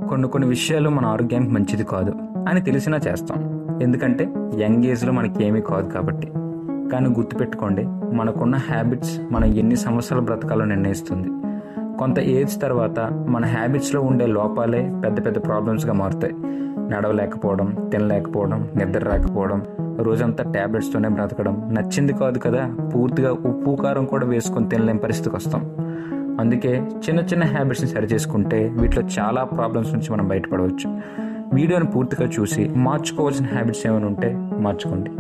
కొన్ని కొన్ని విషయాలు మన ఆరోగ్యానికి మంచిది కాదు అని తెలిసినా చేస్తాం ఎందుకంటే యంగ్ ఏజ్లో మనకి ఏమీ కాదు కాబట్టి కానీ గుర్తుపెట్టుకోండి మనకున్న హ్యాబిట్స్ మనం ఎన్ని సంవత్సరాలు బ్రతకాలో నిర్ణయిస్తుంది కొంత ఏజ్ తర్వాత మన హ్యాబిట్స్లో ఉండే లోపాలే పెద్ద పెద్ద ప్రాబ్లమ్స్గా మారుతాయి నడవలేకపోవడం తినలేకపోవడం నిద్ర రాకపోవడం రోజంతా ట్యాబ్లెట్స్తోనే బ్రతకడం నచ్చింది కాదు కదా పూర్తిగా ఉప్పు కారం కూడా వేసుకొని తినలేని పరిస్థితికి వస్తాం అందుకే చిన్న చిన్న హ్యాబిట్స్ని సరి చేసుకుంటే వీటిలో చాలా ప్రాబ్లమ్స్ నుంచి మనం బయటపడవచ్చు వీడియోని పూర్తిగా చూసి మార్చుకోవాల్సిన హ్యాబిట్స్ ఏమైనా ఉంటే మార్చుకోండి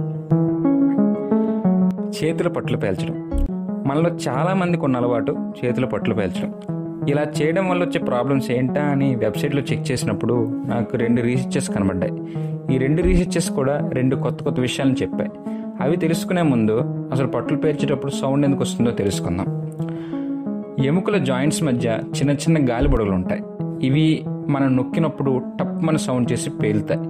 చేతుల పట్లు పేల్చడం మనలో చాలా మందికి ఉన్న అలవాటు చేతుల పట్లు పేల్చడం ఇలా చేయడం వల్ల వచ్చే ప్రాబ్లమ్స్ ఏంటా అని వెబ్సైట్లో చెక్ చేసినప్పుడు నాకు రెండు రీసెర్చెస్ కనబడ్డాయి ఈ రెండు రీసెర్చెస్ కూడా రెండు కొత్త కొత్త విషయాలను చెప్పాయి అవి తెలుసుకునే ముందు అసలు పట్లు పేర్చేటప్పుడు సౌండ్ ఎందుకు వస్తుందో తెలుసుకుందాం ఎముకల జాయింట్స్ మధ్య చిన్న చిన్న గాలి బుడగలు ఉంటాయి ఇవి మనం నొక్కినప్పుడు టప్ మన సౌండ్ చేసి పేలుతాయి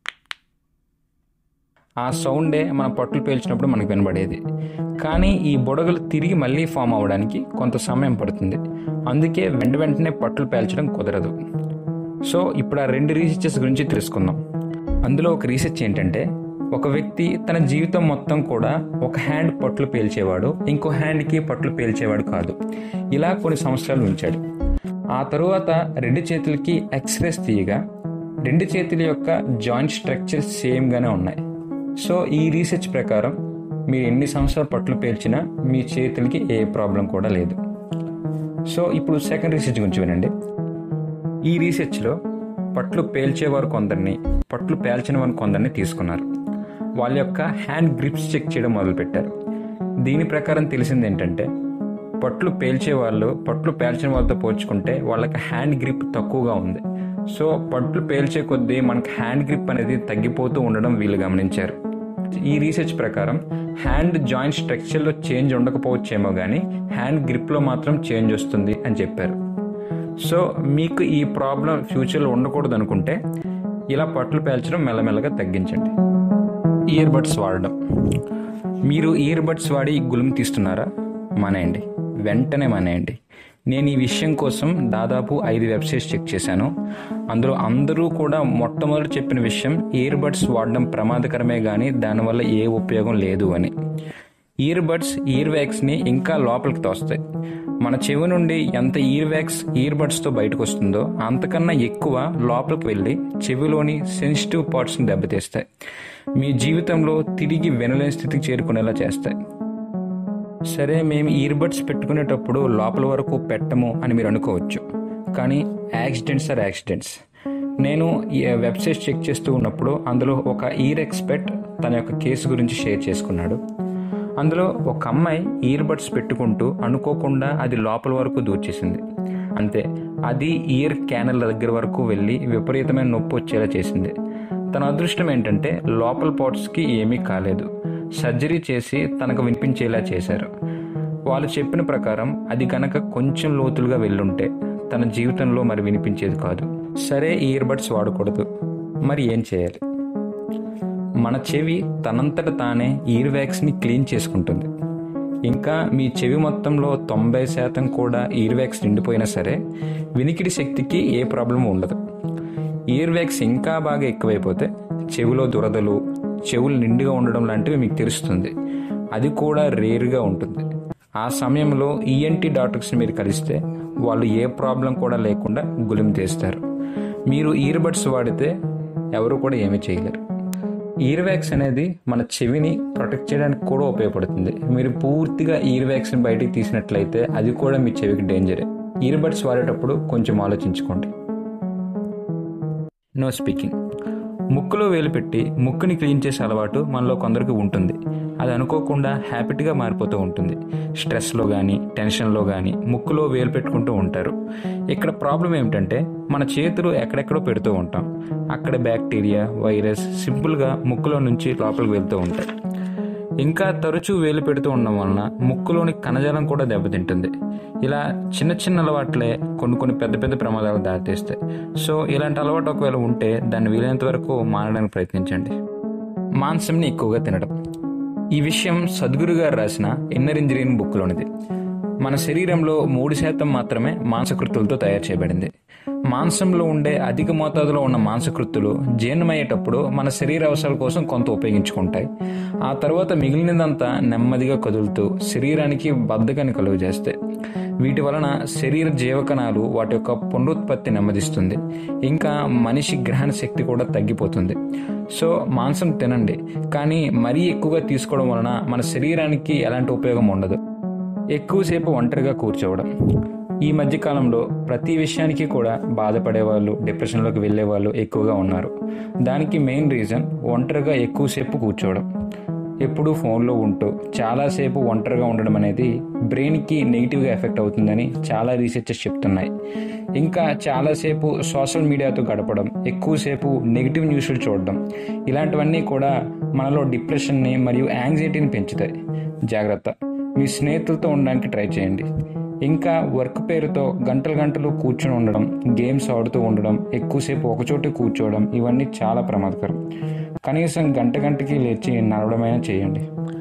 ఆ సౌండే మన పట్టులు పేల్చినప్పుడు మనకు వినబడేది కానీ ఈ బుడగలు తిరిగి మళ్ళీ ఫామ్ అవ్వడానికి కొంత సమయం పడుతుంది అందుకే వెంట వెంటనే పట్టులు పేల్చడం కుదరదు సో ఇప్పుడు ఆ రెండు రీసెర్చెస్ గురించి తెలుసుకుందాం అందులో ఒక రీసెర్చ్ ఏంటంటే ఒక వ్యక్తి తన జీవితం మొత్తం కూడా ఒక హ్యాండ్ పట్లు పేల్చేవాడు ఇంకో హ్యాండ్కి పట్లు పేల్చేవాడు కాదు ఇలా కొన్ని సంవత్సరాలు ఉంచాడు ఆ తరువాత రెండు చేతులకి ఎక్స్రేస్ తీయగా రెండు చేతుల యొక్క జాయింట్ స్ట్రక్చర్ సేమ్గానే ఉన్నాయి సో ఈ రీసెర్చ్ ప్రకారం మీరు ఎన్ని సంవత్సరాలు పట్లు పేల్చినా మీ చేతులకి ఏ ప్రాబ్లం కూడా లేదు సో ఇప్పుడు సెకండ్ రీసెర్చ్ గురించి వినండి ఈ రీసెర్చ్లో పట్లు పేల్చేవారు కొందరిని పట్లు పేల్చిన వారు కొందరిని తీసుకున్నారు వాళ్ళ యొక్క హ్యాండ్ గ్రిప్స్ చెక్ చేయడం మొదలుపెట్టారు దీని ప్రకారం తెలిసింది ఏంటంటే పట్లు పేల్చే వాళ్ళు పట్లు పేల్చిన వాళ్ళతో పోల్చుకుంటే వాళ్ళకి హ్యాండ్ గ్రిప్ తక్కువగా ఉంది సో పట్లు పేల్చే కొద్దీ మనకి హ్యాండ్ గ్రిప్ అనేది తగ్గిపోతూ ఉండడం వీళ్ళు గమనించారు ఈ రీసెర్చ్ ప్రకారం హ్యాండ్ జాయింట్ స్ట్రక్చర్లో చేంజ్ ఉండకపోవచ్చేమో కానీ హ్యాండ్ గ్రిప్లో మాత్రం చేంజ్ వస్తుంది అని చెప్పారు సో మీకు ఈ ప్రాబ్లం ఫ్యూచర్లో ఉండకూడదు అనుకుంటే ఇలా పట్లు పేల్చడం మెల్లమెల్లగా తగ్గించండి ఇయర్ బడ్స్ వాడడం మీరు ఇయర్ బడ్స్ వాడి గులుము తీస్తున్నారా మానేయండి వెంటనే మానేయండి నేను ఈ విషయం కోసం దాదాపు ఐదు వెబ్సైట్స్ చెక్ చేశాను అందులో అందరూ కూడా మొట్టమొదటి చెప్పిన విషయం ఇయర్ బడ్స్ వాడడం ప్రమాదకరమే కానీ దానివల్ల ఏ ఉపయోగం లేదు అని ఇయర్ బడ్స్ ఇయర్ వ్యాక్స్ని ఇంకా లోపలికి తోస్తాయి మన చెవి నుండి ఎంత ఇయర్ వ్యాక్స్ ఇయర్ బడ్స్తో బయటకు వస్తుందో అంతకన్నా ఎక్కువ లోపలికి వెళ్ళి చెవిలోని సెన్సిటివ్ పార్ట్స్ని దెబ్బతీస్తాయి మీ జీవితంలో తిరిగి వినలేని స్థితికి చేరుకునేలా చేస్తాయి సరే మేము ఇయర్ బడ్స్ పెట్టుకునేటప్పుడు లోపల వరకు పెట్టము అని మీరు అనుకోవచ్చు కానీ యాక్సిడెంట్స్ ఆర్ యాక్సిడెంట్స్ నేను ఈ వెబ్సైట్ చెక్ చేస్తూ ఉన్నప్పుడు అందులో ఒక ఇయర్ ఎక్స్పర్ట్ తన యొక్క కేసు గురించి షేర్ చేసుకున్నాడు అందులో ఒక అమ్మాయి ఇయర్ బడ్స్ పెట్టుకుంటూ అనుకోకుండా అది లోపల వరకు దూర్చేసింది అంతే అది ఇయర్ క్యానల్ దగ్గర వరకు వెళ్ళి విపరీతమైన నొప్పి వచ్చేలా చేసింది తన అదృష్టం ఏంటంటే లోపల పార్ట్స్కి ఏమీ కాలేదు సర్జరీ చేసి తనకు వినిపించేలా చేశారు వాళ్ళు చెప్పిన ప్రకారం అది కనుక కొంచెం లోతులుగా వెళ్ళుంటే తన జీవితంలో మరి వినిపించేది కాదు సరే ఇయర్ బడ్స్ వాడకూడదు మరి ఏం చేయాలి మన చెవి తనంతట తానే ఇయర్ వ్యాక్స్ని క్లీన్ చేసుకుంటుంది ఇంకా మీ చెవి మొత్తంలో తొంభై శాతం కూడా ఇయర్ వ్యాక్స్ నిండిపోయినా సరే వినికిడి శక్తికి ఏ ప్రాబ్లం ఉండదు ఇయర్ వ్యాక్స్ ఇంకా బాగా ఎక్కువైపోతే చెవిలో దురదలు చెవులు నిండుగా ఉండడం లాంటివి మీకు తెలుస్తుంది అది కూడా రేరుగా ఉంటుంది ఆ సమయంలో ఈఎన్టీ డాక్టర్స్ని మీరు కలిస్తే వాళ్ళు ఏ ప్రాబ్లం కూడా లేకుండా గులిం తీస్తారు మీరు ఇయర్ బడ్స్ వాడితే ఎవరు కూడా ఏమీ చేయలేరు ఇయర్ వ్యాక్స్ అనేది మన చెవిని ప్రొటెక్ట్ చేయడానికి కూడా ఉపయోగపడుతుంది మీరు పూర్తిగా ఇయర్ వ్యాక్స్ని బయటికి తీసినట్లయితే అది కూడా మీ చెవికి డేంజరే ఇయర్ బడ్స్ వాడేటప్పుడు కొంచెం ఆలోచించుకోండి నో స్పీకింగ్ ముక్కులో వేలు పెట్టి ముక్కుని క్లీన్ చేసే అలవాటు మనలో కొందరికి ఉంటుంది అది అనుకోకుండా హ్యాబిట్గా మారిపోతూ ఉంటుంది స్ట్రెస్లో కానీ టెన్షన్లో కానీ ముక్కులో వేలు పెట్టుకుంటూ ఉంటారు ఇక్కడ ప్రాబ్లం ఏమిటంటే మన చేతులు ఎక్కడెక్కడో పెడుతూ ఉంటాం అక్కడ బ్యాక్టీరియా వైరస్ సింపుల్గా ముక్కులో నుంచి లోపలికి వెళ్తూ ఉంటాయి ఇంకా తరచూ వేలు పెడుతూ ఉండడం వలన ముక్కులోని కణజాలం కూడా దెబ్బతింటుంది ఇలా చిన్న చిన్న అలవాట్లే కొన్ని కొన్ని పెద్ద పెద్ద ప్రమాదాలు దారితీస్తాయి సో ఇలాంటి అలవాటు ఒకవేళ ఉంటే దాన్ని వీలైనంత వరకు మానడానికి ప్రయత్నించండి మాంసంని ఎక్కువగా తినడం ఈ విషయం సద్గురు గారు రాసిన ఇన్నర్ ఇంజనీరింగ్ బుక్లోనిది మన శరీరంలో మూడు శాతం మాత్రమే మాంసకృతులతో తయారు చేయబడింది మాంసంలో ఉండే అధిక మోతాదులో ఉన్న మాంసకృతులు జీర్ణమయ్యేటప్పుడు మన శరీర అవసరాల కోసం కొంత ఉపయోగించుకుంటాయి ఆ తర్వాత మిగిలినదంతా నెమ్మదిగా కదులుతూ శరీరానికి బద్ధకాన్ని కలుగు చేస్తాయి వీటి వలన శరీర జీవకణాలు వాటి యొక్క పునరుత్పత్తి నెమ్మదిస్తుంది ఇంకా మనిషి గ్రహణ శక్తి కూడా తగ్గిపోతుంది సో మాంసం తినండి కానీ మరీ ఎక్కువగా తీసుకోవడం వలన మన శరీరానికి ఎలాంటి ఉపయోగం ఉండదు ఎక్కువసేపు ఒంటరిగా కూర్చోవడం ఈ మధ్య కాలంలో ప్రతి విషయానికి కూడా బాధపడే వాళ్ళు డిప్రెషన్లోకి వెళ్ళే వాళ్ళు ఎక్కువగా ఉన్నారు దానికి మెయిన్ రీజన్ ఒంటరిగా ఎక్కువసేపు కూర్చోవడం ఎప్పుడూ ఫోన్లో ఉంటూ చాలాసేపు ఒంటరిగా ఉండడం అనేది బ్రెయిన్కి నెగిటివ్గా ఎఫెక్ట్ అవుతుందని చాలా రీసెర్చెస్ చెప్తున్నాయి ఇంకా చాలాసేపు సోషల్ మీడియాతో గడపడం ఎక్కువసేపు నెగిటివ్ న్యూస్లు చూడడం ఇలాంటివన్నీ కూడా మనలో డిప్రెషన్ని మరియు యాంగ్జైటీని పెంచుతాయి జాగ్రత్త మీ స్నేహితులతో ఉండడానికి ట్రై చేయండి ఇంకా వర్క్ పేరుతో గంటలు గంటలు కూర్చొని ఉండడం గేమ్స్ ఆడుతూ ఉండడం ఎక్కువసేపు ఒకచోట కూర్చోవడం ఇవన్నీ చాలా ప్రమాదకరం కనీసం గంట గంటకి లేచి నడవడమైనా చేయండి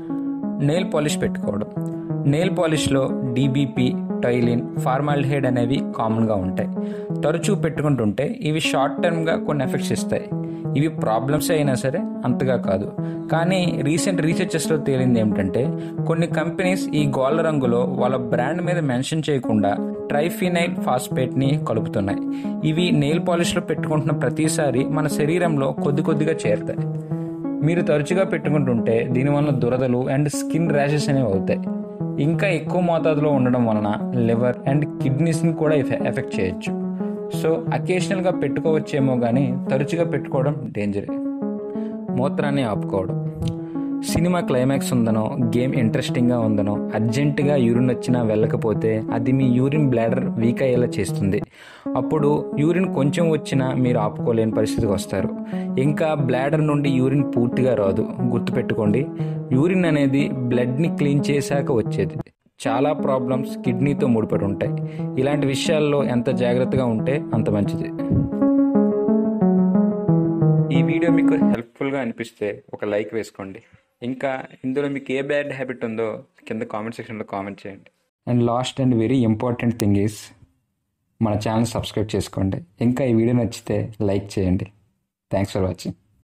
నెయిల్ పాలిష్ పెట్టుకోవడం నెయిల్ పాలిష్లో డీబీపీ టైలిన్ ఫార్మాల్డిహైడ్ అనేవి కామన్గా ఉంటాయి తరచూ పెట్టుకుంటుంటే ఇవి షార్ట్ టర్మ్గా కొన్ని ఎఫెక్ట్స్ ఇస్తాయి ఇవి ప్రాబ్లమ్స్ అయినా సరే అంతగా కాదు కానీ రీసెంట్ రీసెర్చెస్లో తేలింది ఏమిటంటే కొన్ని కంపెనీస్ ఈ గోళ్ళ రంగులో వాళ్ళ బ్రాండ్ మీద మెన్షన్ చేయకుండా ట్రైఫినైల్ ఫాస్ఫేట్ని కలుపుతున్నాయి ఇవి నెయిల్ పాలిష్లో పెట్టుకుంటున్న ప్రతిసారి మన శరీరంలో కొద్ది కొద్దిగా చేరుతాయి మీరు తరచుగా పెట్టుకుంటుంటే దీనివల్ల దురదలు అండ్ స్కిన్ ర్యాషెస్ అనేవి అవుతాయి ఇంకా ఎక్కువ మోతాదులో ఉండడం వలన లివర్ అండ్ కిడ్నీస్ని కూడా ఎఫెక్ట్ చేయొచ్చు సో అకేషనల్గా పెట్టుకోవచ్చేమో కానీ తరచుగా పెట్టుకోవడం డేంజరే మూత్రాన్ని ఆపుకోవడం సినిమా క్లైమాక్స్ ఉందనో గేమ్ ఇంట్రెస్టింగ్గా ఉందనో అర్జెంటుగా యూరిన్ వచ్చినా వెళ్ళకపోతే అది మీ యూరిన్ బ్లాడర్ వీక్ అయ్యేలా చేస్తుంది అప్పుడు యూరిన్ కొంచెం వచ్చినా మీరు ఆపుకోలేని పరిస్థితికి వస్తారు ఇంకా బ్లాడర్ నుండి యూరిన్ పూర్తిగా రాదు గుర్తుపెట్టుకోండి యూరిన్ అనేది బ్లడ్ని క్లీన్ చేశాక వచ్చేది చాలా ప్రాబ్లమ్స్ కిడ్నీతో ముడిపడి ఉంటాయి ఇలాంటి విషయాల్లో ఎంత జాగ్రత్తగా ఉంటే అంత మంచిది ఈ వీడియో మీకు హెల్ప్ఫుల్గా అనిపిస్తే ఒక లైక్ వేసుకోండి ఇంకా ఇందులో మీకు ఏ బ్యాడ్ హ్యాబిట్ ఉందో కింద కామెంట్ సెక్షన్లో కామెంట్ చేయండి and last and very important thing is మన ఛానల్ సబ్స్క్రైబ్ చేసుకోండి ఇంకా ఈ వీడియో నచ్చితే లైక్ చేయండి థ్యాంక్స్ ఫర్ వాచింగ్